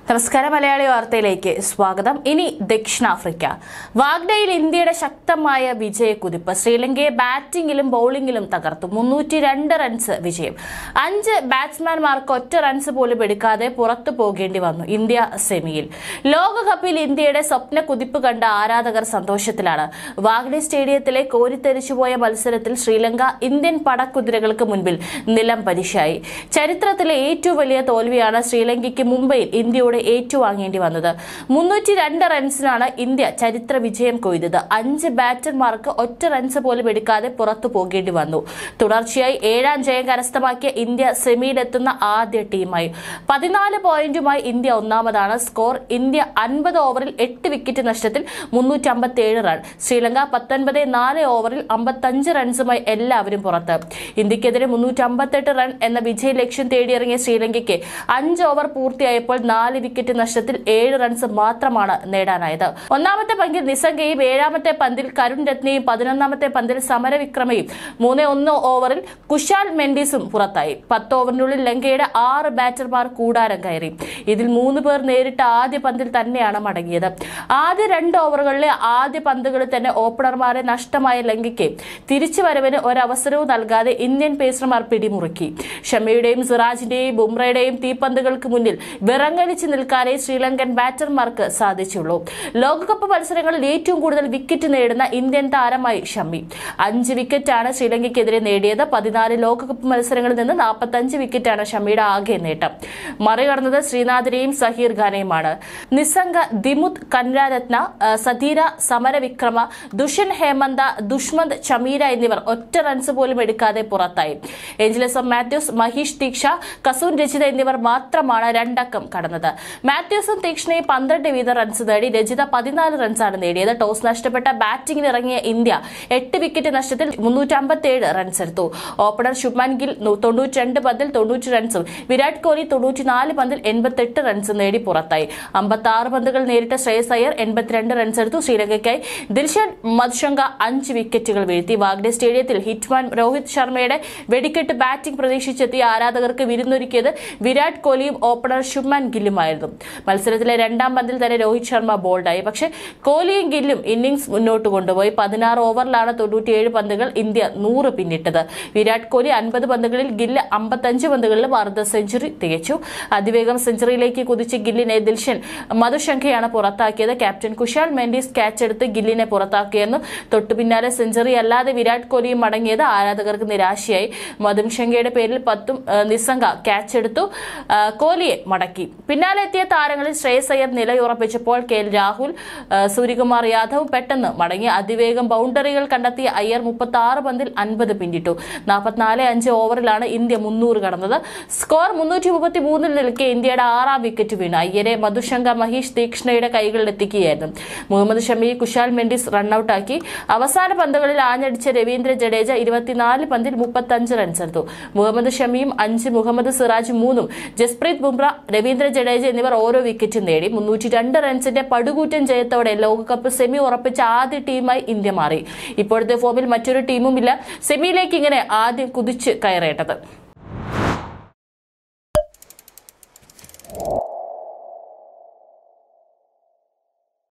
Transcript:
നമസ്കാരം മലയാളി വാർത്തയിലേക്ക് സ്വാഗതം ഇനി ദക്ഷിണാഫ്രിക്ക വാഗ്ഡയിൽ ഇന്ത്യയുടെ ശക്തമായ വിജയക്കുതിപ്പ് ശ്രീലങ്കയെ ബാറ്റിംഗിലും ബൌളിംഗിലും തകർത്തു മുന്നൂറ്റി രണ്ട് റൺസ് വിജയം അഞ്ച് ബാറ്റ്സ്മാൻമാർക്ക് ഒറ്റ റൺസ് പോലും എടുക്കാതെ പുറത്തു പോകേണ്ടി വന്നു ഇന്ത്യ സെമിയിൽ ലോകകപ്പിൽ ഇന്ത്യയുടെ സ്വപ്ന കുതിപ്പ് കണ്ട ആരാധകർ സന്തോഷത്തിലാണ് വാഗ്ഡെ സ്റ്റേഡിയത്തിലെ കോരിത്തെരിച്ചുപോയ മത്സരത്തിൽ ശ്രീലങ്ക ഇന്ത്യൻ പടക്കുതിരകൾക്ക് മുൻപിൽ നിലം പരിശായി ചരിത്രത്തിലെ ഏറ്റവും വലിയ തോൽവിയാണ് ശ്രീലങ്കയ്ക്ക് മുംബൈയിൽ ഇന്ത്യയോട് ഏറ്റുവാങ്ങേണ്ടി വന്നത് മുന്നൂറ്റി രണ്ട് റൺസിനാണ് ഇന്ത്യ ചരിത്ര വിജയം കൊയ്തത് അഞ്ച് ബാറ്റർമാർക്ക് ഒറ്റ റൺസ് പോലും എടുക്കാതെ പുറത്തു പോകേണ്ടി വന്നു തുടർച്ചയായി ഏഴാം ജയം കരസ്ഥമാക്കിയ ഇന്ത്യ സെമിയിലെത്തുന്ന ആദ്യ ടീമായി പതിനാല് പോയിന്റുമായി ഇന്ത്യ ഒന്നാമതാണ് സ്കോർ ഇന്ത്യ അൻപത് ഓവറിൽ എട്ട് വിക്കറ്റ് നഷ്ടത്തിൽ മുന്നൂറ്റി അമ്പത്തിയേഴ് റൺ ശ്രീലങ്ക പത്തൊൻപത് നാല് ഓവറിൽ അമ്പത്തഞ്ച് റൺസുമായി എല്ലാവരും പുറത്ത് ഇന്ത്യക്കെതിരെ മുന്നൂറ്റി അമ്പത്തെട്ട് റൺ എന്ന വിജയ ലക്ഷ്യം തേടിയിറങ്ങിയ ശ്രീലങ്കയ്ക്ക് അഞ്ച് ഓവർ പൂർത്തിയായപ്പോൾ നാല് വിക്കറ്റ് നഷ്ടത്തിൽ ഏഴ് റൺസ് മാത്രമാണ് നേടാനായത് ഒന്നാമത്തെ പങ്കിൽ നിസംഗയും ഏഴാമത്തെ പന്തിൽ കരുൺ രത്നയും പതിനൊന്നാമത്തെ പന്തിൽ സമരവിക്രമയും മൂന്ന് ഒന്ന് ഓവറിൽ കുശാൽ മെൻഡിസും പുറത്തായി പത്ത് ഓവറിനുള്ളിൽ ലങ്കയുടെ ആറ് ബാറ്റർമാർ കൂടാരം കയറി ഇതിൽ മൂന്ന് പേർ നേരിട്ട ആദ്യ പന്തിൽ തന്നെയാണ് മടങ്ങിയത് ആദ്യ രണ്ട് ഓവറുകളിലെ ആദ്യ പന്തുകളിൽ തന്നെ ഓപ്പണർമാരെ നഷ്ടമായ ലങ്കയ്ക്ക് തിരിച്ചുവരവിന് ഒരവസരവും നൽകാതെ ഇന്ത്യൻ പേസർമാർ പിടിമുറുക്കി ഷമിയുടെയും സിറാജിന്റെയും ബുംറയുടെയും തീപ്പന്തുകൾക്ക് മുന്നിൽ വിറങ്ങലിച്ച് നിൽക്കാനേ ശ്രീലങ്കൻ ബാറ്റർമാർക്ക് സാധിച്ചുള്ളൂ ലോകകപ്പ് മത്സരങ്ങളിൽ ഏറ്റവും കൂടുതൽ വിക്കറ്റ് നേടുന്ന ഇന്ത്യൻ താരമായി ഷമി അഞ്ച് വിക്കറ്റാണ് ശ്രീലങ്കയ്ക്കെതിരെ നേടിയത് പതിനാല് ലോകകപ്പ് മത്സരങ്ങളിൽ നിന്ന് നാൽപ്പത്തഞ്ച് വിക്കറ്റാണ് ഷമിയുടെ ആകെ നേട്ടം മറികടന്നത് ശ്രീനാഥിനെയും സഹീർ ഖാനെയുമാണ് നിസ്സംഗ ദിമുത് കൻരാരത്ന ആ, സധീര സമരവിക്രമ ദുഷ്യൻ ഹേമന്ത ദുഷ്മന്ത് ചമീര എന്നിവർ ഒറ്റ റൺസ് പോലും എടുക്കാതെ പുറത്തായി ഏഞ്ചലസ് ഓഫ് മാത്യൂസ് മഹീഷ് ദീക്ഷ കസൂൻ രചിത എന്നിവർ മാത്രമാണ് രണ്ടക്കം കടന്നത് മാത്യൂസും തീക്ഷ്ണയും പന്ത്രണ്ട് വീതം റൺസ് നേടി രചിത പതിനാല് റൺസാണ് നേടിയത് ടോസ് നഷ്ടപ്പെട്ട ബാറ്റിംഗിന് ഇറങ്ങിയ ഇന്ത്യ എട്ട് വിക്കറ്റ് നഷ്ടത്തിൽ മുന്നൂറ്റി അമ്പത്തിയേഴ് റൺസ് എടുത്തു ഓപ്പണർ ശുഭ്മാൻ ഗിൽ തൊണ്ണൂറ്റി രണ്ട് പന്തിൽ തൊണ്ണൂറ്റി റൺസും വിരാട് കോഹ്ലി തൊണ്ണൂറ്റിനാല് പന്തിൽ എൺപത്തെട്ട് റൺസ് നേടി പുറത്തായി അമ്പത്തി ആറ് പന്തുകൾ നേരിട്ട ശ്രേയസ് അയ്യർ എൺപത്തിരണ്ട് റൺസ് എടുത്തു ശ്രീലങ്കയ്ക്കായി ദിൽഷൻ മധുശങ്ക അഞ്ച് വിക്കറ്റുകൾ വീഴ്ത്തി വാഗ്ഡെ സ്റ്റേഡിയത്തിൽ ഹിറ്റ്മാൻ രോഹിത് ശർമ്മയുടെ വെടിക്കെട്ട് ബാറ്റിംഗ് പ്രതീക്ഷിച്ചെത്തിയ ആരാധകർക്ക് വിരുന്നൊരുക്കിയത് വിരാട് കോഹ്ലിയും ഓപ്പണർ ശുഭ്മാൻ ഗില്ലുമായിരുന്നു മത്സരത്തിലെ രണ്ടാം പന്തിൽ തന്നെ രോഹിത് ശർമ്മ ബോൾഡായി പക്ഷേ കോഹ്ലിയും ഗില്ലും ഇന്നിംഗ്സ് മുന്നോട്ട് കൊണ്ടുപോയി പതിനാറ് ഓവറിലാണ് തൊണ്ണൂറ്റിയേഴ് പന്തുകൾ ഇന്ത്യ നൂറ് പിന്നിട്ടത് വിരാട് കോഹ്ലി അൻപത് പന്തുകളിൽ ഗില്ല് അമ്പത്തഞ്ച് പന്തുകളിലും അർദ്ധ സെഞ്ചുറി തികച്ചു അതിവേഗം സെഞ്ചുറിയിലേക്ക് കുതിച്ച് ഗില്ലിനെ ദിൽഷൻ മധുശങ്കയാണ് പുറത്താക്കിയത് ക്യാപ്റ്റൻ കുശാൽ മെൻഡീസ് ക്യാച്ച് എടുത്ത് ഗില്ലിനെ പുറത്താക്കിയെന്നു തൊട്ടു പിന്നാലെ സെഞ്ചുറി അല്ലാതെ വിരാട് കോഹ്ലിയും മടങ്ങിയത് ആരാധകർക്ക് നിരാശയായി മധുശങ്കയുടെ പേരിൽ പത്തും ആ, നിസ്സംഗ ക്യാച്ച് എടുത്തു ആ, കോഹ്ലിയെ മടക്കി പിന്നാലെ എത്തിയ താരങ്ങളിൽ ശ്രേയസ് അയ്യർ നിലയുറപ്പിച്ചപ്പോൾ കെ എൽ രാഹുൽ ആ, സൂര്യകുമാർ യാദവ് പെട്ടെന്ന് മടങ്ങി അതിവേഗം ബൗണ്ടറികൾ കണ്ടെത്തിയ അയ്യർ മുപ്പത്തി ആറ് പന്തിൽ അൻപത് പിന്നിട്ടു നാൽപ്പത്തിനാല് അഞ്ച് ഓവറിലാണ് ഇന്ത്യ മുന്നൂറ് കടന്നത് സ്കോർ മുന്നൂറ്റി മുപ്പത്തി മൂന്നിൽ നിൽക്കെ ഇന്ത്യയുടെ ആറാം വിക്കറ്റ് വീണു അയ്യരെ മധുശങ്ക മഹീഷ് തീക്ഷ്ണയുടെ കൈകളിൽ എത്തിക്കുകയായിരുന്നു മുഹമ്മദ് ഷമി കുശാൽ മെൻഡിസ് റണ്ണൌട്ടാക്കി അവസാന പന്തുകളിൽ ആഞ്ഞടിച്ച രവീന്ദ്ര ജഡേജ ഇരുപത്തിനാല് പന്തിൽ മുപ്പത്തഞ്ച് റൺസ് എടുത്തു മുഹമ്മദ് ഷമിയും അഞ്ച് മുഹമ്മദ് സിറാജ് മൂന്നും ജസ്പ്രീത് ബുംറ രവീന്ദ്ര ജഡേജ എന്നിവർ ഓരോ വിക്കറ്റും നേടി മുന്നൂറ്റി രണ്ട് റൺസിന്റെ പടുകൂറ്റൻ ജയത്തോടെ ലോകകപ്പ് സെമി ഉറപ്പിച്ച ആദ്യ ടീമായി ഇന്ത്യ മാറി ഇപ്പോഴത്തെ ഫോമിൽ മറ്റൊരു ടീമുമില്ല സെമിയിലേക്ക് ഇങ്ങനെ ആദ്യം കുതിച്ച് കയറേണ്ടത്